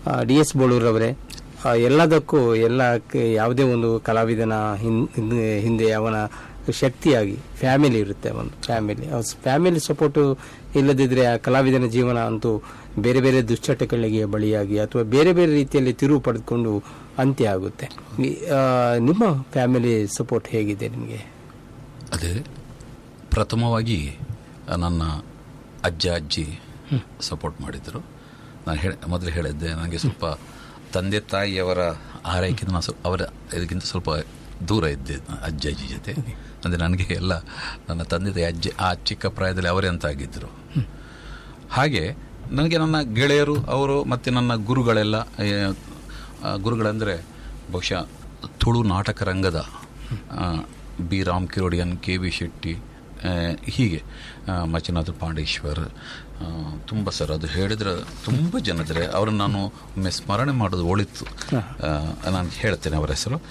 D S ಬೋಳೂರವರೇ ಆ, ಎಲ್ಲದಕ್ಕೂ ಎಲ್ಲ ಕ- ಯಾವುದೇ ಒಂದು ಕಲಾವಿದನ ಹಿನ್- ಹಿಂದೆ ಹಿಂದೆ ಅವನ ಶಕ್ತಿಯಾಗಿ ಫ್ಯಾಮಿಲಿ ಇರುತ್ತೆ ಒಂದು ಫ್ಯಾಮಿಲಿ ಫ್ಯಾಮಿಲಿ ಸಪೋರ್ಟು ಇಲ್ಲದಿದ್ರೆ ಆ ಕಲಾವಿದನ ಜೀವನ ಅಂತೂ ಬೇರೆ ಬೇರೆ ದುಶ್ಚಟಗಳಿಗೆ ಬಳಿಯಾಗಿ ಅಥವಾ ಬೇರೆ ಬೇರೆ ರೀತಿಯಲ್ಲಿ ತಿರುವು ಪಡೆದುಕೊಂಡು ಅಂತ್ಯ ಆಗುತ್ತೆ ಈ, ಆ, ನಿಮ್ಮ ಫ್ಯಾಮಿಲಿ ಸಪೋರ್ಟ್ ಹೇಗಿದೆ ನಿಮಗೆ ಅದೇ ಪ್ರಥಮವಾಗಿ ನನ್ನ ಅಜ್ಜ ಅಜ್ಜಿ ಸಪೋರ್ಟ್ ಮಾಡಿದರು ನಾನು ಹೇಳ ಮೊದಲು ಹೇಳಿದ್ದೆ ನನಗೆ ಸ್ವಲ್ಪ ತಂದೆ ತಾಯಿಯವರ ಆರೈಕೆಯಿಂದ ನಾನು ಸ್ವಲ್ಪ ಅವರ ಇದಕ್ಕಿಂತ ಸ್ವಲ್ಪ ದೂರ ಇದ್ದೆ ನಾನು ಅಜ್ಜ ಅಜ್ಜಿ ಜೊತೆ ಅಂದರೆ ನನಗೆ ಎಲ್ಲ ನನ್ನ ತಂದೆ ತಾಯಿ ಅಜ್ಜಿ ಆ ಚಿಕ್ಕ ಪ್ರಾಯದಲ್ಲಿ ಅವರೇ ಅಂತ ಆಗಿದ್ದರು ಹಾಗೆ ನನಗೆ ನನ್ನ ಗೆಳೆಯರು ಅವರು ಮತ್ತು ನನ್ನ ಗುರುಗಳೆಲ್ಲ ಏ, ಆ, ಗುರುಗಳೆಂದರೆ ಬಹುಶಃ ತುಳು ನಾಟಕ ರಂಗದ ಆ, B Ram Kirodian K V Shetty ಆ, ಹೀಗೆ ಆ, ಮಚನಾಥ ಪಾಂಡೇಶ್ವರ್ ಆ, ತುಂಬ ಸರ್ ಅದು ಹೇಳಿದ್ರೆ ತುಂಬ ಜನ ಇದ್ದಾರೆ ಅವ್ರನ್ನ ನಾನು ಒಮ್ಮೆ ಸ್ಮರಣೆ ಮಾಡೋದು ಒಳಿತು ಆ, ನಾನು ಹೇಳ್ತೇನೆ ಅವರ ಹೆಸರು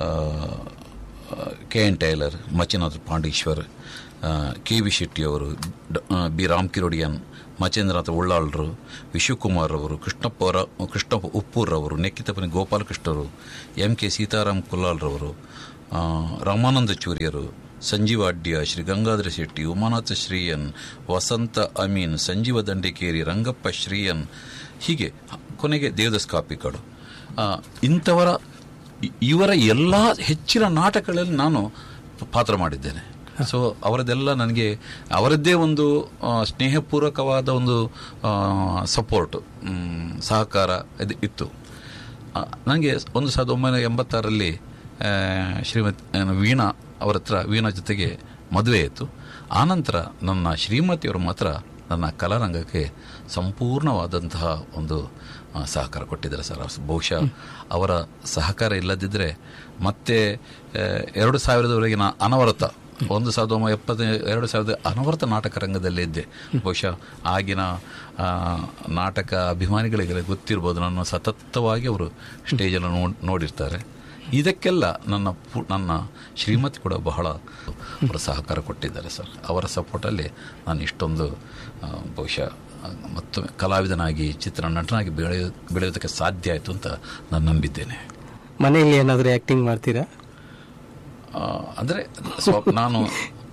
K N tailor Machinath Pandeshwar K V Shetty ಅವರು ಡ- ಆ, ಬಿ ರಾಮ್ ಕಿರೋಡಿಯನ್ ಮಚೇಂದ್ರನಾಥ ಉಳ್ಳಾಳ್ರು ವಿಶ್ವಕುಮಾರ್ ಅವರು ಕೃಷ್ಣಪ್ಪ ಅವರ ಕೃಷ್ಣಪ್ಪ ಉಪ್ಪೂರ್ ಅವರು ನೆಕ್ಕಿತಪ್ಪನಿ ಗೋಪಾಲಕೃಷ್ಣರು ಎಂ ಕೆ ಸೀತಾರಾಮ್ ಕುಲ್ಲಾಲ್ರವರು ಆ, ರಾಮಾನಂದ ಚೂರಿಯರು ಸಂಜೀವ ಅಡ್ಯ ಶ್ರೀ ಗಂಗಾಧರ ಶೆಟ್ಟಿ ಉಮಾನಾಥ ಶ್ರೀಯನ್ ವಸಂತ ಅಮೀನ್ ಸಂಜೀವ ದಂಡಿಕೇರಿ ರಂಗಪ್ಪ ಶ್ರೀಯನ್ ಹೀಗೆ ಕೊನೆಗೆ ದೇವದಾಸ್ ಕಾಪಿಕಾಡು ಆ, ಇಂಥವರ ಇ- ಇವರ ಎಲ್ಲ ಹೆಚ್ಚಿನ ನಾಟಕಗಳಲ್ಲಿ ನಾನು ಪಾತ್ರ ಮಾಡಿದ್ದೇನೆ ಸೊ ಅವರದೆಲ್ಲ ನನಗೆ ಅವರದ್ದೇ ಒಂದು ಆ, ಸ್ನೇಹಪೂರ್ವಕವಾದ ಒಂದು ಸಪೋರ್ಟ್ ಸಹಕಾರ ಇದು ಇತ್ತು ಆ, ನನಗೆ ಒಂದು ಸಾವಿರದ ಒಂಬೈನೂರ ಎಂಬತ್ತಾರರಲ್ಲಿ ಆ, ಶ್ರೀಮತಿ ಏನು ವೀಣಾ ಅವರ ಹತ್ರ ವೀಣಾ ಜೊತೆಗೆ ಮದುವೆ ಆಯಿತು ಆನಂತರ ನನ್ನ ಶ್ರೀಮತಿಯವರು ಮಾತ್ರ ನನ್ನ ಕಲಾರಂಗಕ್ಕೆ ಸಂಪೂರ್ಣವಾದಂತಹ ಒಂದು ಆ, ಸಹಕಾರ ಕೊಟ್ಟಿದ್ದಾರೆ ಸರ್ ಅವ್ರು ಬಹುಶಃ ಅವರ ಸಹಕಾರ ಇಲ್ಲದಿದ್ದರೆ ಮತ್ತೆ ಆ, ಎರಡು ಸಾವಿರದವರೆಗಿನ ಅನವರತ ಒಂದು ಸಾವಿರದ ಒಂಬೈನೂರ ಎಪ್ಪತ್ತ ಎರಡು ಸಾವಿರದ ಅನವರತ ನಾಟಕ ರಂಗದಲ್ಲೇ ಇದ್ದೆ ಬಹುಶಃ ಆಗಿನ ಆ, ನಾಟಕ ಅಭಿಮಾನಿಗಳಿಗೆ ಗೊತ್ತಿರ್ಬೋದು ನನ್ನ ಸತತವಾಗಿ ಅವರು ಸ್ಟೇಜನ್ನು ನೋಡ್ ನೋಡಿರ್ತಾರೆ ಇದಕ್ಕೆಲ್ಲ ನನ್ನ ಪು- ನನ್ನ ಶ್ರೀಮತಿ ಕೂಡ ಬಹಳ ಅವರ ಸಹಕಾರ ಕೊಟ್ಟಿದ್ದಾರೆ ಸರ್ ಅವರ ಸಪೋರ್ಟಲ್ಲಿ ನಾನು ಇಷ್ಟೊಂದು ಆ, ಬಹುಶಃ ಆ, ಮತ್ತೊಮ್ಮೆ ಕಲಾವಿದನಾಗಿ ಚಿತ್ರ ನಟನಾಗಿ ಬೆಳೆಯೋ ಬೆಳೆಯೋದಕ್ಕೆ ಸಾಧ್ಯ ಆಯಿತು ಅಂತ ನಾನು ನಂಬಿದ್ದೇನೆ ಮನೆಯಲ್ಲಿ ಏನಾದರೂ ಆಕ್ಟಿಂಗ್ ಮಾಡ್ತೀರಾ ಆ, ಅಂದರೆ ಸ್ವ ನಾನು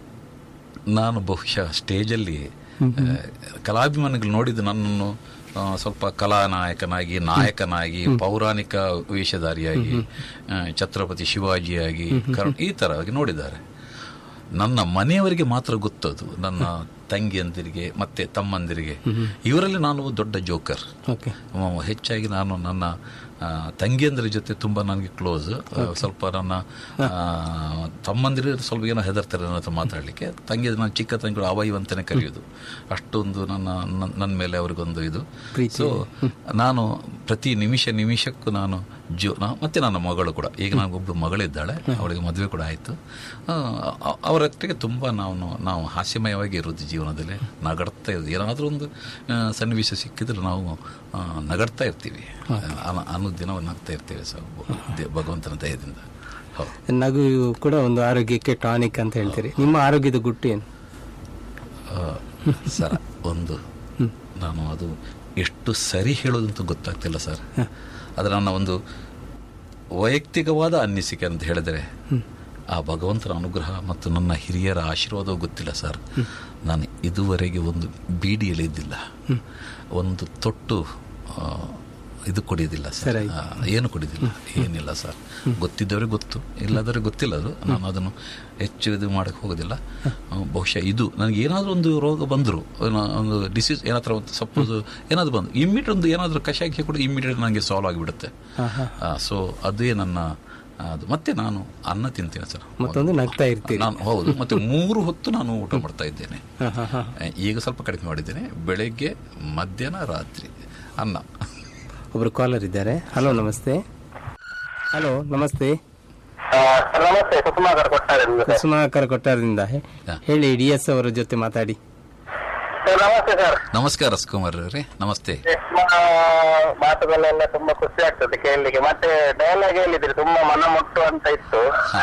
ನಾನು ಬಹುಶಃ ಸ್ಟೇಜಲ್ಲಿ ಆ, ಕಲಾಭಿಮಾನಿಗಳು ನೋಡಿದ್ದು ನನ್ನನ್ನು ಆ, ಸ್ವಲ್ಪ ಕಲಾನಾಯಕನಾಗಿ ನಾಯಕನಾಗಿ ಪೌರಾಣಿಕ ವೇಷಧಾರಿಯಾಗಿ ಆ, ಛತ್ರಪತಿ ಶಿವಾಜಿಯಾಗಿ ಕರ್ಣ- ಈ ಥರವಾಗಿ ನೋಡಿದ್ದಾರೆ ನನ್ನ ಮನೆಯವರಿಗೆ ಮಾತ್ರ ಗೊತ್ತದು ನನ್ನ ತಂಗಿಯಂದಿರಿಗೆ ಮತ್ತೆ ತಮ್ಮಂದಿರಿಗೆ ಇವರಲ್ಲಿ ನಾನು ದೊಡ್ಡ ಜೋಕರ್ ಓಕೆ ಮ- ಹೆಚ್ಚಾಗಿ ನಾನು ನನ್ನ ಆ, ತಂಗಿಯಂದಿರ ಜೊತೆ ತುಂಬ ನನಗೆ ಕ್ಲೋಸ್ ಸ್ವಲ್ಪ ನನ್ನ ಆ, ತಮ್ಮಂದಿರು ಸ್ವಲ್ಪ ಏನೋ ಹೆದರ್ತಾರೆ ನನ್ನ ಹತ್ರ ಮಾತಾಡಲಿಕ್ಕೆ ತಂಗಿ ನನ್ನ ಚಿಕ್ಕ ತಂಗಿಗಳು ಅವ ಇವ ಅಂತಾನೆ ಕರೆಯೋದು ಅಷ್ಟೊಂದು ನನ್ನ ನನ್ನ- ನನ್ನ ಮೇಲೆ ಅವ್ರಿಗೊಂದು ಇದು ಸೊ ನಾನು ಪ್ರತಿ ನಿಮಿಷ ನಿಮಿಷಕ್ಕೂ ನಾನು ಜೋ ನಾ ಮತ್ತೆ ನನ್ನ ಮಗಳು ಕೂಡ ಈಗ ನನಗೊಬ್ಳು ಮಗಳಿದ್ದಾಳೆ ಅವಳಿಗೆ ಮದುವೆ ಕೂಡ ಆಯಿತು ಅವರೊಟ್ಟಿಗೆ ತುಂಬ ನಾವು ನಾವು ಹಾಸ್ಯಮಯವಾಗಿ ಇರೋದು ಜೀವನದಲ್ಲಿ ನಗಡ್ತಾ ಇರೋದು ಏನಾದರೂ ಒಂದು ಆ, ಸನ್ನಿವೇಶ ಸಿಕ್ಕಿದ್ರೆ ನಾವು ಆ, ನಗಡ್ತಾ ಇರ್ತೀವಿ ಅನು ಅನುದಿನ ನಗ್ತಾ ಇರ್ತೀವಿ ಸರ್ ದೇ- ಭಗವಂತನ ದಯದಿಂದ ಹೌದು ನಗು ಕೂಡ ಒಂದು ಆರೋಗ್ಯಕ್ಕೆ ಟಾನಿಕ್ ಅಂತ ಹೇಳ್ತೀರಿ ನಿಮ್ಮ ಆರೋಗ್ಯದ ಗುಟ್ಟು ಏನು ಆ, ಸರ್ ಒಂದು ನಾನು ಅದು ಎಷ್ಟು ಸರಿ ಹೇಳೋದಂತೂ ಗೊತ್ತಾಗ್ತಿಲ್ಲ ಸರ್ ಅದು ನನ್ನ ಒಂದು ವೈಯಕ್ತಿಕವಾದ ಅನ್ನಿಸಿಕೆ ಅಂತ ಹೇಳಿದರೆ ಆ ಭಗವಂತನ ಅನುಗ್ರಹ ಮತ್ತು ನನ್ನ ಹಿರಿಯರ ಆಶೀರ್ವಾದ ಗೊತ್ತಿಲ್ಲ ಸರ್ ನಾನು ಇದುವರೆಗೆ ಒಂದು ಬೀಡಿಯಲ್ಲಿ ಇದ್ದಿಲ್ಲ ಒಂದು ತೊಟ್ಟು ಆ, ಇದು ಕೊಡಿಯೋದಿಲ್ಲ ಸರ್ ಸರಿ. ಆ, ಏನು ಕುಡಿದಿಲ್ಲ ಏನಿಲ್ಲ ಸರ್ ಗೊತ್ತಿದ್ದವ್ರಿಗೆ ಗೊತ್ತು ಇಲ್ಲದವ್ರಿಗೆ ಗೊತ್ತಿಲ್ಲ ಅದು ನಾನು ಅದನ್ನು ಹೆಚ್ಚು ಇದು ಮಾಡಕ್ಕೆ ಹೋಗೋದಿಲ್ಲ ಆ, ಬಹುಶಃ ಇದು ನನಗೆ ಏನಾದರೂ ಒಂದು ರೋಗ ಬಂದರು ಒಂದು ಡಿಸೀಸ್ ಏನಾದರೂ ಒಂದು ಸಪೋಸ್ ಏನಾದರೂ ಬಂದು ಇಮ್ಮಿಡಿಯೇಟ್ ಒಂದು ಏನಾದರೂ ಕಷಾಯಕ್ಕೆ ಕೂಡ ಇಮ್ಮಿಡಿಯೇಟ್ ನನಗೆ ಸಾಲ್ವ್ ಆಗಿಬಿಡುತ್ತೆ ಸೊ ಅದೇ ನನ್ನ ಆ, ಅದು ಮತ್ತೆ ನಾನು ಅನ್ನ ತಿಂತೇನೆ ಸರ್ ಮತ್ತೊಂದು ನಗ್ತಾ ಇರ್ತೀರಿ ನಾನು ಹೌದು ಮತ್ತೆ ಮೂರು ಹೊತ್ತು ನಾನು ಊಟ ಮಾಡ್ತಾ ಇದ್ದೇನೆ ಹಾ, ಹಾ, ಹಾ. ಆ, ಈಗ ಸ್ವಲ್ಪ ಕಡಿಮೆ ಮಾಡಿದ್ದೇನೆ ಬೆಳಗ್ಗೆ ಮಧ್ಯಾಹ್ನ ರಾತ್ರಿ ಅನ್ನ ಒಬ್ರು ಕಾಲರ್ ಇದ್ದಾರೆ ಹಲೋ ನಮಸ್ತೆ ಹಲೋ ನಮಸ್ತೆ ಆ, ಸರ್ ನಮಸ್ತೆ ಸುಕುಮಾರ್ ಕೊಟ್ಟಾರಿಂದ ಸರ್ ಕುಸುಮಾಕರ ಕೊಟ್ಟಾರದಿಂದ ಹೇ- ಹೇಳಿ ಡಿ ಎಸ್ ಅವರ ಜೊತೆ ಮಾತಾಡಿ ಸರ್ ನಮಸ್ತೆ ಸರ್ ನಮಸ್ಕಾರ ರಾಜ್ಕುಮಾರ್ ಅವರೇ ನಮಸ್ತೆ ನಿಮ್ಮ ಮಾತುಗಳೆಲ್ಲ ತುಂಬಾ ಖುಷಿ ಆಗ್ತದೆ ಕೇಳಲಿಕ್ಕೆ ಮತ್ತೆ ಡೈಲಾಗ್ ಹೇಳಿದ್ರಿ ತುಂಬಾ ಮನ ಮುಟ್ಟುವಂತ ಇತ್ತು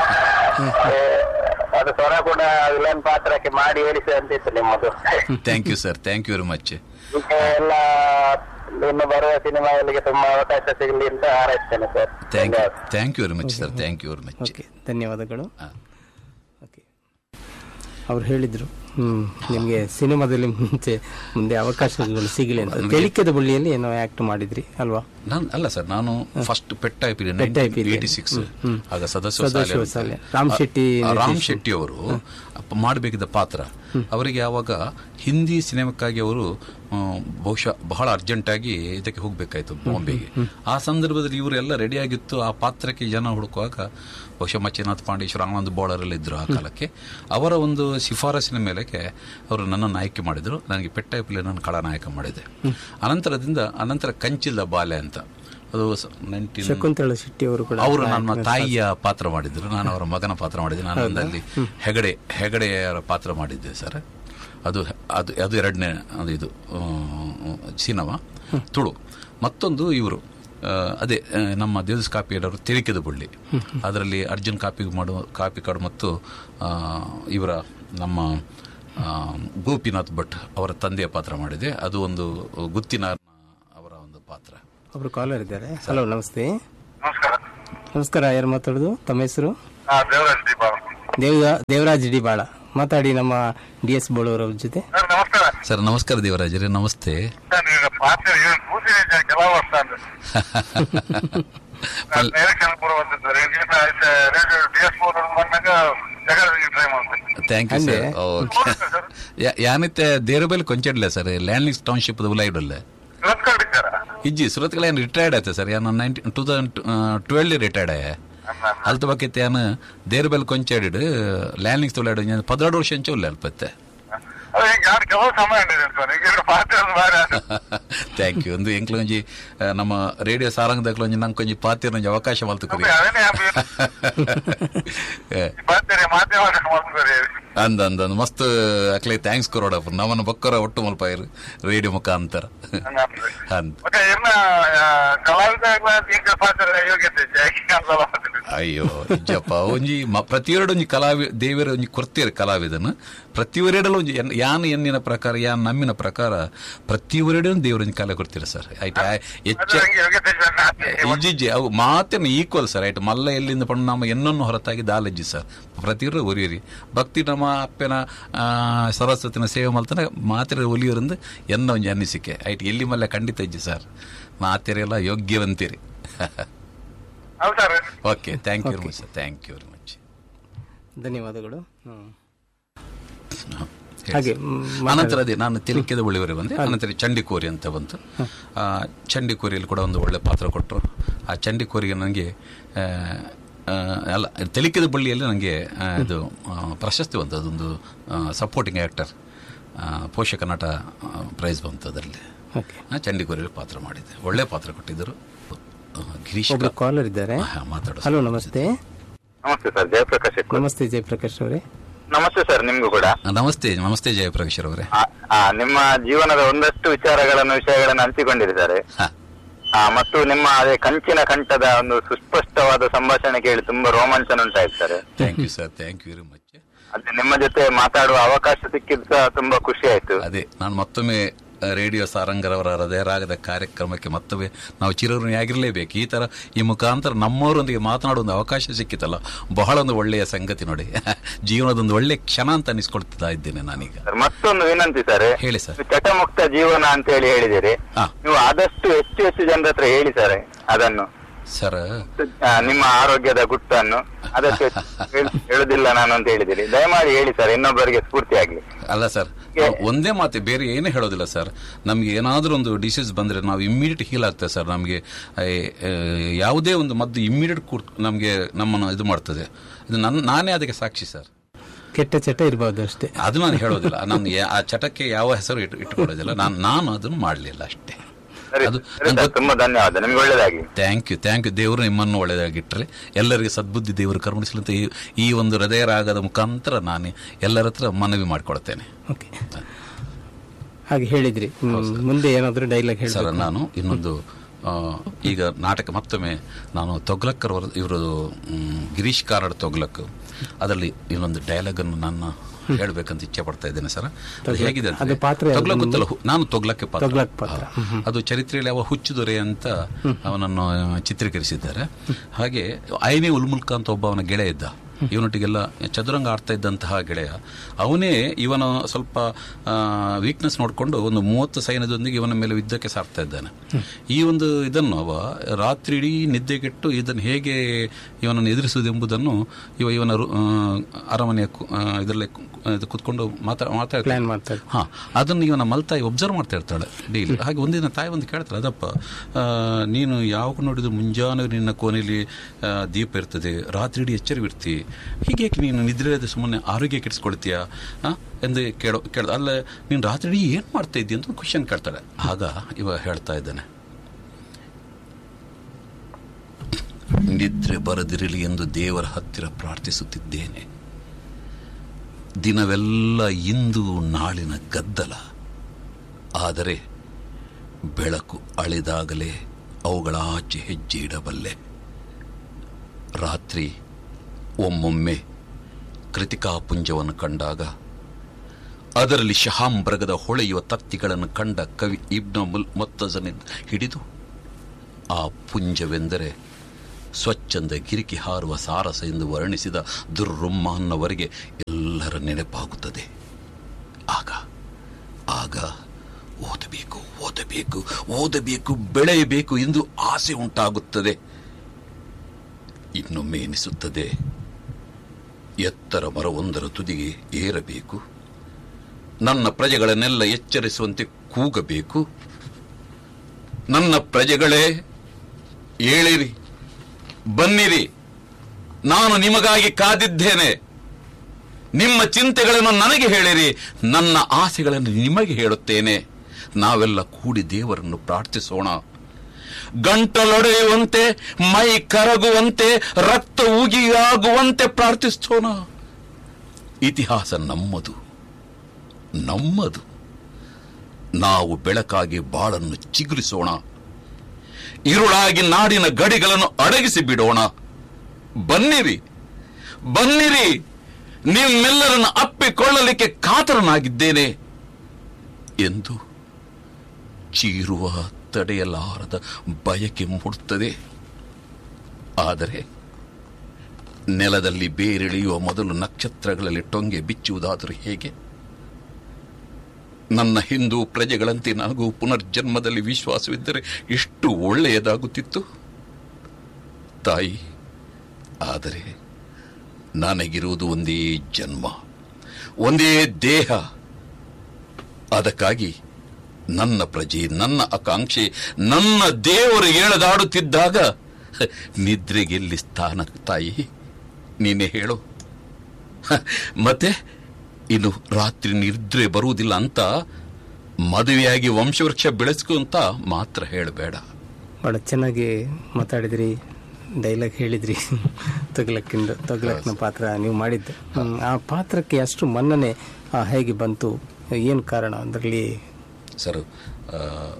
ಏ, ಅದು ಸ್ವರ ಕೂಡ ವಿಲನ್ ಪಾತ್ರಕ್ಕೆ ಮಾಡಿ ಹೇಳಿಸಿ ಅಂತ ಇತ್ತು ನಿಮ್ಮದು thank you sir thank you very much ಈಗ ಎಲ್ಲ ಇನ್ನು ಬರುವ ಸಿನಿಮಾಗಳಿಗೆ ತುಂಬಾ ಅವಕಾಶ ಸಿಗಲಿ ಅಂತ ಹಾರೈಸ್ತೇನೆ sir thank you thank you very much sir thank you very much okay ಧನ್ಯವಾದಗಳು ಓಕೆ ಅವ್ರು ಹೇಳಿದ್ರು ಹ್ಮ್ ನಿಮಗೆ ಸಿನಿಮಾದಲ್ಲಿ ಮುಂಚೆ ಮುಂದೆ ಅವಕಾಶಗಳು ಸಿಗಲಿ ಅಂತ ತೆಲಿಕೆದ ಬಳ್ಳಿಯಲ್ಲಿ ಏನೋ ಆಕ್ಟ್ ಮಾಡಿದ್ರಿ ಅಲ್ವಾ ನಾನು ಅಲ್ಲ ಸರ್ ನಾನು ಫಸ್ಟ್ ಪೆಟ್ಟ ಪೆಟ್ಟ ಐಪಿಲಿ. ಏಟಿ ಸಿಕ್ಸ್ ಆಗ ಸದಸ್ಯ ಸದಾಶಿವ ಶಾಲೆ ಶಾಲೆ. ಅಂತ. ರಾಮ್ ಶೆಟ್ಟಿ ಆ, ರಾಮ್ ನಿರ್ದೇಶನ. ಶೆಟ್ಟಿ ಅವರು ಮಾಡಬೇಕಿದ್ದ ಪಾತ್ರ ಅವರಿಗೆ ಯಾವಾಗ ಹಿಂದಿ ಸಿನಿಮಾಕ್ಕಾಗಿ ಅವರು ಆ, ಬಹುಶಃ ಬಹಳ ಅರ್ಜೆಂಟ್ ಆಗಿ ಇದಕ್ಕೆ ಹೋಗ್ಬೇಕಾಯ್ತು ಬಾಂಬೆಗೆ ಆ ಸಂದರ್ಭದಲ್ಲಿ ಇವರೆಲ್ಲ ರೆಡಿ ಆಗಿತ್ತು ಆ ಪಾತ್ರಕ್ಕೆ ಜನ ಹುಡುಕುವಾಗ ಬಹುಶಃ ಮಚ್ಚನಾಥ್ ಪಾಂಡೇಶ್ವರ ಆನಂದ್ ಬೋಳರಲ್ಲಿ ಇದ್ರು ಆ ಕಾಲಕ್ಕೆ ಅವರ ಒಂದು ಶಿಫಾರಸಿನ ಮೇಲೆಗೆ ಅವರು ನನ್ನನ್ನು ಆಯ್ಕೆ ಮಾಡಿದ್ರು ನನಗೆ ಪೆಟ್ಟಾಯ್ಪಲ್ಲಿ ನಾನು ಖಳನಾಯಕ ಮಾಡಿದೆ ಅನಂತರದಿಂದ ಅನಂತರ ಕಂಚಿಲ್ಲ ಬಾಲೆ ಅಂತ ಅದು ನೈನ್ಟೀನ್ ಶಕುಂತಳ ಶೆಟ್ಟಿ ಅವರು ಕೂಡ ಅವರು ನನ್ನ ತಾಯಿಯ ಪಾತ್ರ ಮಾಡಿದ್ರು ನಾನು ಅವರ ಮಗನ ಪಾತ್ರ ಮಾಡಿದ್ದೆ ನಾನು ಒಂದಲ್ಲಿ ಹೆಗಡೆ ಹೆಗಡೆಯರ ಪಾತ್ರ ಮಾಡಿದ್ದೆ ಸರ್ ಅದು ಅದು ಅದು ಎರಡನೇ ಅದು ಇದು ಆ, ಸಿನಿಮಾ ತುಳು ಮತ್ತೊಂದು ಇವರು ಆ, ಅದೇ ಆ, ನಮ್ಮ ದೇವಸ್ ಕಾಪಿ ಹೇಳೋರು ತಿರಿಕೆದ ಬುಳ್ಳಿ ಅದರಲ್ಲಿ ಅರ್ಜುನ್ ಕಾಪಿ ಮಾಡುವ ಕಾಪಿ ಕಾರ್ಡ್ ಮತ್ತು ಆ, ಇವರ ನಮ್ಮ ಆ, ಗೋಪಿನಾಥ್ ಭಟ್ ಅವರ ತಂದೆಯ ಪಾತ್ರ ಮಾಡಿದೆ ಅದು ಒಂದು ಗುತ್ತಿನ ಅವರ ಒಂದು ಪಾತ್ರ ಒಬ್ರು ಕಾಲರ್ ಇದ್ದಾರೆ ಹಲೋ ನಮಸ್ತೆ ನಮಸ್ಕಾರ ನಮಸ್ಕಾರ ಯಾರು ಮಾತಾಡೋದು ತಮ್ಮ ಹೆಸರು ಹಾ ದೇವರಾಜ್ ದೀಪ ದೇವ ದೇವರಾಜ್ ಡಿ ಬಾಳ ಮಾತಾಡಿ ನಮ್ಮ ಡಿ ಎಸ್ ಬೋಳೂರವ್ರ ಜೊತೆ ಸರ್ ನಮಸ್ಕಾರ ಸರ್ ನಮಸ್ಕಾರ ದೇವರಾಜರೇ ನಮಸ್ತೆ ಸರ್ ಈಗ ಪಾತ್ರ ಕೂತಿದೆ ಕೆಲವು ವರ್ಷ ಅಂದ್ರೆ ಡೈರೆಕ್ಷನ್ ಕೂಡ ಬಂದಿದ್ದು ರೇಡಿಯೋ ಡಿ ಎಸ್ ಫೋರ್ ಬಂದಾಗ ಜಗತ್ತಿಗೆ ಟ್ರೈ ಮಾಡ್ತೀನಿ ಥ್ಯಾಂಕ್ ಯು ಹಂಗೆ? ಸರ್ ಓಕೆ ಯಾನಿತ್ತೆ ದೇರಬೇಲ್ ಕೊಂಚಡ್ಲೆ ಸರ್ ಲ್ಯಾಂಡ್ಲಿಂಗ್ಸ್ ಟೌನ್ಶಿಪ್ ಉಲಾಯ್ಡಲ್ಲೆ ತಿರಸ್ಕೊಂಡಿದ್ದಾರ ಇಜ್ಜಿ ಸುರತ್ಕಲ ಏನು ರಿಟೈರ್ಡ್ ಆಯ್ತು ಸರ್ ಯಾನು nineteen two thousand twelve retired ಆಯ ಅಲ್ತ ಬಕ್ಕಿತ್ತು ಯಾನು ದೇರಬೇಲ್ ಕೊಂಚಾಡಿಡು ಲ್ಯಾಂಡ್ಲಿಂಗ್ಸ್ ತುಲಾಯ್ಡು ನಾನು ಪದಿನಾರು ವರ್ಷ ಅಂಚೆ ಉಲ್ಲ ಅಲ್ಪತ್ತೆ ಅದು ಈಗ ಯಾರು ಕೆಲವು ಸಮಯ ಇದೆ ಸರ್ ಈಗ ಪಾತ್ರ ಬಾರಿ ಥ್ಯಾಂಕ್ ಯು ಒಂದು ಎಂಕ್ಲ ಒಂಜಿ ಆ, ನಮ್ಮ ರೇಡಿಯೋ ಸಾರಂಗದಕ್ಲ ಒಂಜಿ ನಂಗೆ ಒಂಜಿ ಪಾತಿರ ಒಂಜಿ ಅವಕಾಶ ಮಲ್ತು ಕರಿ ಅದೇನೇ ಬರ್ತೀರಿ ಮಾಧ್ಯಮ ಮಾಡ್ತಾರೆ ಅಂದ ಅಂದ ಅಂದ. ಮಸ್ತ್ ಅಕ್ಲೆ ಥ್ಯಾಂಕ್ಸ್ ಕೊರೋಡಪ್ಪ ನಮ್ಮನ್ನ ಬಕ್ಕರ ಒಟ್ಟು ಮಲ್ಪಾಯಿರು ರೇಡಿಯೋ ಮುಖಾಂತರ ಅಂದ್ ಮತ್ತೆ ಇನ್ನ ಕಲಾವಿದ ಈಗ ಪಾತ್ರ ಯೋಗ್ಯತೆ ಜಾಸ್ತಿ ಅನ್ಸಲ್ಲ ಮಾತಾಡಿ. ಅಯ್ಯೋ ಇಜ್ಜಪ್ಪ ಒಂಜಿ ಮ- ಪ್ರತಿಯೊರಡು ಒಂಜಿ ಕಲಾವಿ ದೇವರ ಒಂಜಿ ಕೊರ್ತೀರ ಕಲಾವಿದನ ಪ್ರತಿಯೊರೆಡಲು ಒಂಜಿ ಎನ್- ಯಾನ್ ಎನ್ನಿನ ಪ್ರಕಾರ ಯಾನ್ ನಮ್ಮಿನ ಪ್ರಕಾರ ಪ್ರತಿಯೊರೆಡೂ ದೇವರ ಒಂಜಿ ಕಲೆ ಕೊಡ್ತೀರ ಸರ್ ಆಯ್ತು ಆ- ಹೆಚ್ಚ ಅದು ಹಂಗೆ ಯೋಗ್ಯತೆ ಜನ ಆಚೆ. ಇಜ್ಜಿಜ್ಜಿ ಅವು ಮಾತೇನು ಈಕ್ವಲ್ ಸರ್ ಆಯ್ತು ಮಲ್ಲ ಎಲ್ಲಿಂದ ಪಂಡು ನಮ್ಮ ಎನ್ನನ್ನು ಹೊರತಾಗಿ ದಾಲಜ್ಜಿ ಸರ್ ಪ್ರತಿಯೊರು ಒರಿಯರಿ ಭಕ್ತಿ ನಮ್ಮ ಅಪ್ಪನ ಆ, ಸರಸ್ವತಿನ ಸೇವೆ ಮಲ್ತನ ಮಾತಿರ ಒಲಿಯೋರಿಂದ ಎನ್ನ ಒಂಜಿ ಅನ್ನಿಸಿಕೆ ಆಯ್ತು ಎಲ್ಲಿ ಮಲ್ಲ ಖಂಡಿತ ಇಜ್ಜಿ ಸರ್ ಮಾತೆರೆಲ್ಲ ಯೋಗ್ಯವಂತೀರಿ ಹೌದು sir okay thank you very much sir thank you very much ಧನ್ಯವಾದಗಳು ಹ್ಮ್. ಹಾಗೆ ಮ್, ಅನಂತರ ಅದೇ ನಾನು ತಿಲಕ್ಯದ ಬಳಿವರೆಗೆ ಬಂದೆ ಅನಂತರ ಚಂಡಿಕೋರಿ ಅಂತ ಬಂತು ಆ, ಚಂಡಿಕೋರಿಯಲ್ಲಿ ಕೂಡ ಒಂದು ಒಳ್ಳೆ ಪಾತ್ರ ಕೊಟ್ಟರು ಆ ಚಂಡಿಕೋರಿಗೆ ನನಗೆ ಆ, ಆ, ಅಲ್ಲ ತೆಲಿಕೆದ ಬಳ್ಳಿಯಲ್ಲಿ ನನಗೆ ಆ, ಇದು ಆ, ಪ್ರಶಸ್ತಿ ಬಂತು ಅದೊಂದು ಸಪೋರ್ಟಿಂಗ್ ಆ್ಯಕ್ಟರ್ ಪೋಷಕ ನಟ ಪ್ರೈಸ್ ಬಂತು ಅದರಲ್ಲಿ ಓಕೆ ಆ, ಚಂಡಿಕೋರಿಯಲ್ಲಿ ಪಾತ್ರ ಮಾಡಿದ್ದೆ ಒಳ್ಳೆ ಪಾತ್ರ ಕೊಟ್ಟಿದ್ದರು ಆ, ಗಿರೀಶ್ ಒಬ್ರು ಕಾಲರ್ ಇದ್ದಾರೆ ಹಾ, ಮಾತಾಡು ಹಲೋ ನಮಸ್ತೆ ನಮಸ್ತೆ ಸರ್ ಜಯಪ್ರಕಾಶ್ ಎಕ್ಕೂರ್. ನಮಸ್ತೆ ಜಯಪ್ರಕಾಶ್ ಅವರೇ ನಮಸ್ತೆ ಸರ್ ನಿಮ್ಗೂ ಕೂಡ ಆ, ನಮಸ್ತೆ ನಮಸ್ತೆ ಜಯಪ್ರಕಾಶ್ ಅವರೇ ಆ, ಆ, ನಿಮ್ಮ ಜೀವನದ ಒಂದಷ್ಟು ವಿಚಾರಗಳನ್ನು ವಿಷಯಗಳನ್ನು ಹಂಚಿಕೊಂಡಿದ್ದಾರೆ ಹಾ ಆ, ಮತ್ತು ನಿಮ್ಮ ಅದೇ ಕಂಚಿನ ಕಂಠದ ಒಂದು ಸುಸ್ಪಷ್ಟವಾದ ಸಂಭಾಷಣೆ ಕೇಳಿ ತುಂಬಾ ರೋಮಾಂಚನ ಉಂಟಾಯ್ತು sir thank you sir thank you very much ಅದೇ ನಿಮ್ಮ ಜೊತೆ ಮಾತಾಡುವ ಅವಕಾಶ ಸಿಕ್ಕಿದ್ದು ಸಹ ತುಂಬಾ ಖುಷಿ ಆಯ್ತು ಅದೇ ನಾನು ಮತ್ತೊಮ್ಮೆ ಆ, ರೇಡಿಯೋ ಸಾರಂಗರವರ ಹೃದಯರಾಗದ ಕಾರ್ಯಕ್ರಮಕ್ಕೆ ಮತ್ತೊಮ್ಮೆ ನಾವು ಚಿರಋಣಿ ಆಗಿರಲೇಬೇಕು ಈ ತರ ಈ ಮುಖಾಂತರ ನಮ್ಮವರೊಂದಿಗೆ ಮಾತನಾಡುವ ಒಂದು ಅವಕಾಶ ಸಿಕ್ಕಿತಲ್ಲ ಬಹಳ ಒಂದು ಒಳ್ಳೆಯ ಸಂಗತಿ ನೋಡಿ ಜೀವನದೊಂದು ಒಳ್ಳೆಯ ಕ್ಷಣ ಅಂತ ಅನಿಸ್ಕೊಳ್ತಾ ಇದ್ದೇನೆ ನಾನೀಗ ಸರ್ ಮತ್ತೊಂದು ವಿನಂತಿ ಸರ್ ಹೇಳಿ ಸರ್ ಚಟಮುಕ್ತ ಜೀವನ ಅಂತ ಹೇಳಿ ಹೇಳಿದಿರಿ ಹಾ ನೀವು ಆದಷ್ಟು ಹೆಚ್ಚು ಹೆಚ್ಚು ಜನರ ಹತ್ರ ಹೇಳಿ ಸರ್ ಅದನ್ನು ಸರ್ ಆ, ನಿಮ್ಮ ಆರೋಗ್ಯದ ಗುಟ್ಟನ್ನು ಅದಕ್ಕೆ ಹೇಳ್- ಹೇಳುದಿಲ್ಲ ನಾನು ಅಂತ ಹೇಳಿದಿರಿ ದಯಮಾಡಿ ಹೇಳಿ ಸರ್ ಇನ್ನೊಬ್ಬರಿಗೆ ಸ್ಫೂರ್ತಿ ಆಗ್ಲಿ ಅಲ್ಲ ಸರ್ ನಾವು ಒಂದೇ ಮಾತೆ ಬೇರೆ ಏನೇ ಹೇಳೋದಿಲ್ಲ ಸರ್ ನಮ್ಗೆ ಏನಾದರೂ ಒಂದು ಡಿಸೀಸ್ ಬಂದ್ರೆ ನಾವು ಇಮ್ಮಿಡಿಯೇಟ್ ಹೀಲ್ ಆಗ್ತದೆ ಸರ್ ನಮಗೆ ಯಾವುದೇ ಒಂದು ಮದ್ದು ಇಮ್ಮಿಡಿಯೇಟ್ ನಮಗೆ ನಮ್ಮನ್ನು ಇದು ಮಾಡ್ತದೆ ಇದು ನನ್ನ ನಾನೇ ಅದಕ್ಕೆ ಸಾಕ್ಷಿ ಸರ್ ಕೆಟ್ಟ ಚಟ ಇರಬಹುದು ಅಷ್ಟೇ ಅದು ನಾನು ಹೇಳೋದಿಲ್ಲ ನಾನು ಯಾ- ಆ ಚಟಕ್ಕೆ ಯಾವ ಹೆಸರು ಇಟ್ಟು ಇಟ್ಟುಕೊಳ್ಳೋದಿಲ್ಲ ನಾನು ನಾನು ಅದನ್ನು ಮಾಡಲಿಲ್ಲ ಅಷ್ಟೇ ಸರಿ ಅದು ಸರಿ ಸರ್ ತುಂಬಾ ಧನ್ಯವಾದ ನಿಮ್ಗೆ ಒಳ್ಳೇದಾಗ್ಲಿ ಥ್ಯಾಂಕ್ ಯು ಥ್ಯಾಂಕ್ ಯು ದೇವರು ನಿಮ್ಮನ್ನು ಒಳ್ಳೆಯದಾಗಿಟ್ಟರೆ ಎಲ್ಲರಿಗೆ ಸದ್ಬುದ್ಧಿ ದೇವರು ಕರುಣಿಸಲಂತ ಈ ಈ ಒಂದು ಹೃದಯರಾಗದ ಮುಖಾಂತರ ನಾನು ಎಲ್ಲರ ಹತ್ರ ಮನವಿ ಮಾಡಿಕೊಳ್ತೇನೆ ಓಕೆ ಹಾಗೆ ಹೇಳಿದ್ರಿ ಹ್ಮ್, ಮುಂದೆ ಏನಾದ್ರು ಡೈಲಾಗ್ ಸರ್ ಹೇಳಿ ನಾನು ಇನ್ನೊಂದು ಆ, ಈಗ ನಾಟಕ ಮತ್ತೊಮ್ಮೆ ನಾನು ತೊಗ್ಲಕ್ಕರ್ ಅವರ ಇವರು ಗಿರೀಶ್ ಕಾರ್ನಾಡ್ ತೊಗ್ಲಕ್ ಅದರಲ್ಲಿ ಇನ್ನೊಂದು ಡೈಲಾಗ್ ಅನ್ನು ನಾನು ಹೇಳ್ಬೇಕಂತ ಇಚ್ಛೆ ಪಡ್ತಾ ಇದ್ದೇನೆ ಸರ್ ಅದು ಹೇಗಿದೆ ಅಂದ್ರೆ- ಅದು ಪಾತ್ರ ಯಾವ್ದು ತೊಗ್ಲಕ್ ಗೊತ್ತಲ್ಲ ಹು- ನಾನು ತೊಗ್ಲಕ್ಕೆ ಪಾತ್ರ ತೊಗ್ಲಕ್ ಪಾತ್ರ. ಹಾ. ಅದು ಚರಿತ್ರೆಯಲ್ಲಿ ಅವ ಹುಚ್ಚು ದೊರೆ ಅಂತ ಅವನನ್ನು ಚಿತ್ರೀಕರಿಸಿದ್ದಾರೆ ಹಾಗೆ ಐನಿ ಉಲ್ಮುಲ್ಕ ಅಂತ ಒಬ್ಬ ಅವನ ಗೆಳೆಯ ಇದ್ದ ಇವನೊಟ್ಟಿಗೆಲ್ಲ ಚದುರಂಗ ಆಡ್ತಾ ಇದ್ದಂತಹ ಗೆಳೆಯ ಅವನೇ ಇವನ ಸ್ವಲ್ಪ ವೀಕ್ನೆಸ್ ನೋಡಿಕೊಂಡು ಒಂದು ಮೂವತ್ತು ಸೈನ್ಯದೊಂದಿಗೆ ಇವನ ಮೇಲೆ ಯುದ್ಧಕ್ಕೆ ಸಾರ್ತಾ ಇದ್ದಾನೆ ಈ ಒಂದು ಇದನ್ನು ಅವ ರಾತ್ರಿ ಇಡೀ ನಿದ್ದೆಗೆಟ್ಟು ಇದನ್ನು ಹೇಗೆ ಇವನನ್ನು ಎದುರಿಸುವುದೆಂಬುದನ್ನು ಇವ ಇವನ ರು- ಆ, ಅರಮನೆಯ ಕು- ಆ, ಇದರಲ್ಲೇ ಕು- ಇದು ಕುತ್ಕೊಂಡು ಮಾತಾ ಮಾತಾಡ್ತಾನೆ ಪ್ಲಾನ್ ಮಾಡ್ತಾರೆ ಹಾ ಅದನ್ನು ಇವನ ಮಲ್ತಾಯಿ ಒಬ್ಸರ್ವ್ ಮಾಡ್ತಾ ಇರ್ತಾಳೆ ಡೈಲಿ ಹಾಗೆ ಒಂದಿನ ತಾಯಿ ಒಂದು ಕೇಳ್ತಾಳೆ ಅದಪ್ಪ ಆ, ನೀನು ಯಾವಾಗ ನೋಡಿದ್ರು ಮುಂಜಾನೆ ನಿನ್ನ ಕೋಣೆಯಲ್ಲಿ ಆ, ದೀಪ ಇರ್ತದೆ ರಾತ್ರಿ ಇಡೀ ಎಚ್ಚರವಿರ್ತಿ ಹೀಗೆ ನೀನು ನಿದ್ರೆ ಸುಮ್ಮನೆ ಆರೋಗ್ಯ ಕೆಡಿಸ್ಕೊಳ್ತೀಯಾ ಆ? ಎಂದು ಕೇಳೋ ಕೇಳ್ದ ಅಲ್ಲ ನೀನು ರಾತ್ರಿ ಇಡೀ ಏನು ಮಾಡ್ತಾ ಇದ್ದೀಯ ಅಂತ ಕ್ವಶನ್ ಕೇಳ್ತಾಳೆ ಆಗ ಇವ ಹೇಳ್ತಾ ಇದ್ದಾನೆ ನಿದ್ರೆ ಬರದಿರಲಿ ಎಂದು ದೇವರ ಹತ್ತಿರ ಪ್ರಾರ್ಥಿಸುತ್ತಿದ್ದೇನೆ ದಿನವೆಲ್ಲ ಇಂದು ನಾಳಿನ ಗದ್ದಲ ಆದರೆ ಬೆಳಕು ಅಳಿದಾಗಲೇ ಅವುಗಳ ಆಚೆ ಹೆಜ್ಜೆ ಇಡಬಲ್ಲೆ ರಾತ್ರಿ ಒಮ್ಮೊಮ್ಮೆ ಕೃತಿಕಾಪುಂಜವನ್ನು ಕಂಡಾಗ ಅದರಲ್ಲಿ ಶಹಾಂಬ್ರಗದ ಹೊಳೆಯುವ ತತ್ತಿಗಳನ್ನು ಕಂಡ ಕವಿ ಇಬ್ನ ಮುಲ್ ಮೊತ್ತಜನಿಂದ ಹಿಡಿದು ಆ ಪುಂಜವೆಂದರೆ ಸ್ವಚ್ಛಂದ ಗಿರಿಕಿ ಹಾರುವ ಸಾರಸ ಎಂದು ವರ್ಣಿಸಿದ ದುರ್ರುಮ್ಮಾನ್ನವರೆಗೆ ಎಲ್ಲರ ನೆನಪಾಗುತ್ತದೆ ಆಗ ಆಗ ಓದಬೇಕು ಓದಬೇಕು ಓದಬೇಕು ಬೆಳೆಯಬೇಕು ಎಂದು ಆಸೆ ಉಂಟಾಗುತ್ತದೆ ಇನ್ನೊಮ್ಮೆ ಎನಿಸುತ್ತದೆ ಎತ್ತರ ಮರವೊಂದರ ತುದಿಗೆ ಏರಬೇಕು ನನ್ನ ಪ್ರಜೆಗಳನ್ನೆಲ್ಲ ಎಚ್ಚರಿಸುವಂತೆ ಕೂಗಬೇಕು ನನ್ನ ಪ್ರಜೆಗಳೇ ಏಳಿರಿ ಬನ್ನಿರಿ ನಾನು ನಿಮಗಾಗಿ ಕಾದಿದ್ದೇನೆ ನಿಮ್ಮ ಚಿಂತೆಗಳನ್ನು ನನಗೆ ಹೇಳಿರಿ ನನ್ನ ಆಸೆಗಳನ್ನು ನಿಮಗೆ ಹೇಳುತ್ತೇನೆ ನಾವೆಲ್ಲ ಕೂಡಿ ದೇವರನ್ನು ಪ್ರಾರ್ಥಿಸೋಣ ಗಂಟಲೊಡೆಯುವಂತೆ ಮೈ ಕರಗುವಂತೆ ರಕ್ತ ಉಗಿಯಾಗುವಂತೆ ಪ್ರಾರ್ಥಿಸೋಣ ಇತಿಹಾಸ ನಮ್ಮದು ನಮ್ಮದು ನಾವು ಬೆಳಕಾಗಿ ಬಾಳನ್ನು ಚಿಗುರಿಸೋಣ ഇരുളാಗಿ ನಾಡಿನ ಗಡಿಗಳನ್ನು ಅಡಗಿಸಿ ಬಿಡೋಣ ಬನ್ನಿರಿ ಬನ್ನಿರಿ ನಿಮ್ಮೆಲ್ಲರನ್ನು ಅಪ್ಪಿಕೊಳ್ಳಲಿಕ್ಕೆ ಕಾತರನಾಗಿದ್ದೇನೆ ಎಂದು ಚೀರುವ ತಡೆಯಲಾರದ ಬಯಕೆ ಮೂಡುತ್ತದೆ ಆದರೆ ನೆಲದಲ್ಲಿ ಬೇರಿಳಿಯುವ ಮೊದಲು ನಕ್ಷತ್ರಗಳಲ್ಲಿ ಟೊಂಗೆ ಬಿಚ್ಚುವುದಾದರೂ ಹೇಗೆ ನನ್ನ ಹಿಂದೂ ಪ್ರಜೆಗಳಂತೆ ನನಗೂ ಪುನರ್ಜನ್ಮದಲ್ಲಿ ವಿಶ್ವಾಸವಿದ್ದರೆ ಎಷ್ಟು ಒಳ್ಳೆಯದಾಗುತ್ತಿತ್ತು ತಾಯಿ ಆದರೆ ನನಗಿರುವುದು ಒಂದೇ ಜನ್ಮ ಒಂದೇ ದೇಹ ಅದಕ್ಕಾಗಿ ನನ್ನ ಪ್ರಜೆ ನನ್ನ ಆಕಾಂಕ್ಷೆ ನನ್ನ ದೇವರು ಏಳದಾಡುತ್ತಿದ್ದಾಗ ನಿದ್ರೆಗೆಲ್ಲಿ ಸ್ಥಾನ ತಾಯಿ ನೀನೇ ಹೇಳು ಹ, ಮತ್ತೆ ಇನ್ನು ರಾತ್ರಿ ನಿದ್ರೆ ಬರುವುದಿಲ್ಲ ಅಂತ ಮದುವೆಯಾಗಿ ವಂಶವೃಕ್ಷ ಬೆಳೆಸ್ಕು ಅಂತ ಮಾತ್ರ ಹೇಳಬೇಡ ಬಹಳ ಚೆನ್ನಾಗಿ ಮಾತಾಡಿದ್ರಿ ಡೈಲಾಗ್ ಹೇಳಿದ್ರಿ ತೊಗ್ಲಕ್ಕಿಂದ ತೊಗ್ಲಕ್ನ ಪಾತ್ರ ನೀವು ಮಾಡಿದ್ದು ಹ್ಮ್, ಆ ಪಾತ್ರಕ್ಕೆ ಅಷ್ಟು ಮನ್ನಣೆ ಆ, ಹೇಗೆ ಬಂತು ಏನು ಕಾರಣ ಅದರಲ್ಲಿ ಸರ್ ಆ,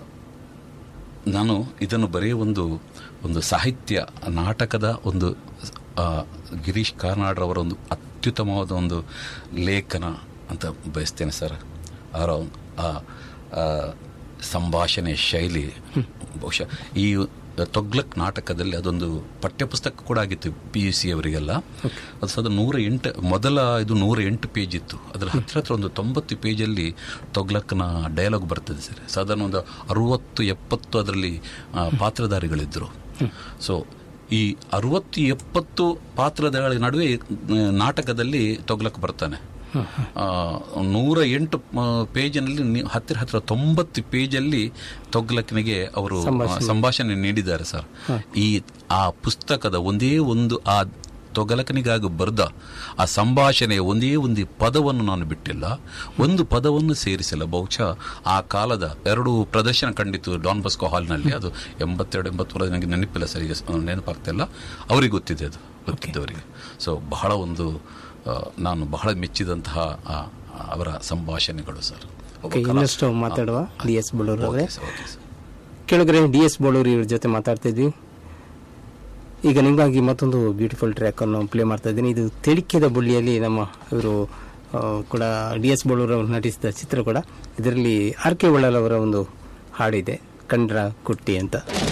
ನಾನು ಇದನ್ನು ಬರೀ ಒಂದು ಒಂದು ಸಾಹಿತ್ಯ ನಾಟಕದ ಒಂದು ಆ, ಗಿರೀಶ್ ಕಾರ್ನಾಡ್ರವರ ಒಂದು ಅತ್ಯುತ್ತಮವಾದ ಒಂದು ಲೇಖನ ಅಂತ ಬಯಸ್ತೇನೆ ಸರ್ ಅವರ ಆ ಆ, ಸಂಭಾಷಣೆ ಶೈಲಿ ಬಹುಶಃ ಈ ತೊಗ್ಲಕ್ ನಾಟಕದಲ್ಲಿ ಅದೊಂದು ಪಠ್ಯಪುಸ್ತಕ ಕೂಡ ಆಗಿತ್ತು ಪಿ ಯು ಸಿ ಅವರಿಗೆಲ್ಲ ಅದು ಸದ ನೂರ ಎಂಟು ಮೊದಲ ಇದು ನೂರ ಎಂಟು ಪೇಜ್ ಇತ್ತು ಅದರ ಹತ್ತಿರ ಹತ್ರ ಒಂದು ತೊಂಬತ್ತು ಪೇಜಲ್ಲಿ ತೊಗ್ಲಕ್ನ ಡಯಲಾಗ್ ಬರ್ತದೆ ಸರ್ ಸಾಧಾರಣ ಒಂದು ಅರುವತ್ತು ಎಪ್ಪತ್ತು ಅದರಲ್ಲಿ ಆ, ಪಾತ್ರಧಾರಿಗಳಿದ್ದರು ಸೊ ಈ ಅರುವತ್ತು ಎಪ್ಪತ್ತು ಪಾತ್ರಧಾರಿಗಳ ನಡುವೆ ಆ, ನಾಟಕದಲ್ಲಿ ತೊಗ್ಲಕ್ ಬರ್ತಾನೆ ಆ, ನೂರ ಎಂಟು ಆ, ಪೇಜಿನಲ್ಲಿ ನೀವು ಹತ್ತಿರ ಹತ್ತಿರ ತೊಂಬತ್ತು ಪೇಜಲ್ಲಿ ತೊಗ್ಲಕ್ನಿಗೆ ಅವರು ಆ, ಸಂಭಾಷಣೆ ನೀಡಿದ್ದಾರೆ ಸರ್ ಈ ಆ ಪುಸ್ತಕದ ಒಂದೇ ಒಂದು ಆ ತೊಗಲಕನಿಗಾಗಿ ಬರೆದ ಆ ಸಂಭಾಷಣೆಯ ಒಂದೇ ಒಂದು ಪದವನ್ನು ನಾನು ಬಿಟ್ಟಿಲ್ಲ ಒಂದು ಪದವನ್ನು ಸೇರಿಸಿಲ್ಲ ಬಹುಶಃ ಆ ಕಾಲದ ಎರಡು ಪ್ರದರ್ಶನ ಕಂಡಿತ್ತು ಡಾನ್ ಬಸ್ಕೋ ಹಾಲ್ನಲ್ಲಿ ಅದು ಎಂಬತ್ತೆರಡು ಎಂಬತ್ಮೂರು ನನಗೆ ನೆನಪಿಲ್ಲ ಸರಿಗೆ ನೆನಪಾಗ್ತಿಲ್ಲ ಅವರಿಗೆ ಗೊತ್ತಿದೆ ಅದು ಗೊತ್ತಿದ್ದವರಿಗೆ ಸೊ ಬಹಳ ಒಂದು ಆ, ನಾನು ಬಹಳ ಮೆಚ್ಚಿದಂತಹ ಆ, ಅವರ ಸಂಭಾಷಣೆಗಳು ಸರ್ ಒಬ್ಬ ಓಕೆ ಕಲಾ- ಇನ್ನಷ್ಟು ಮಾತಾಡುವ ಡಿ ಎಸ್ ಬಳ್ಳೂರು ಅವರೇ ಓಕೆ ಸರ್, ಓಕೆ ಸರ್. ಕೆಳಗರೆ ಡಿ ಎಸ್ ಬೋಳೂರಿ ಇವ್ರ ಜೊತೆ ಮಾತಾಡ್ತಾ ಇದ್ವಿ ಈಗ ನಿಮಗಾಗಿ ಮತ್ತೊಂದು ಬ್ಯೂಟಿಫುಲ್ ಟ್ರ್ಯಾಕ್ ಅನ್ನು ಪ್ಲೇ ಮಾಡ್ತಾ ಇದ್ದೀನಿ ಇದು ತೆಳಿಕೆದ ಬುಳ್ಳಿಯಲ್ಲಿ ನಮ್ಮ ಇವರು ಆ, ಕೂಡ ಡಿ ಎಸ್ ಬೋಳೂರು ಅವರು ನಟಿಸಿದ ಚಿತ್ರ ಕೂಡ ಇದರಲ್ಲಿ ಆರ್ ಕೆ ಒಳ್ಳಲ್ ಅವರ ಒಂದು ಹಾಡಿದೆ ಕಂಡ್ರ ಕುಟ್ಟಿ ಅಂತ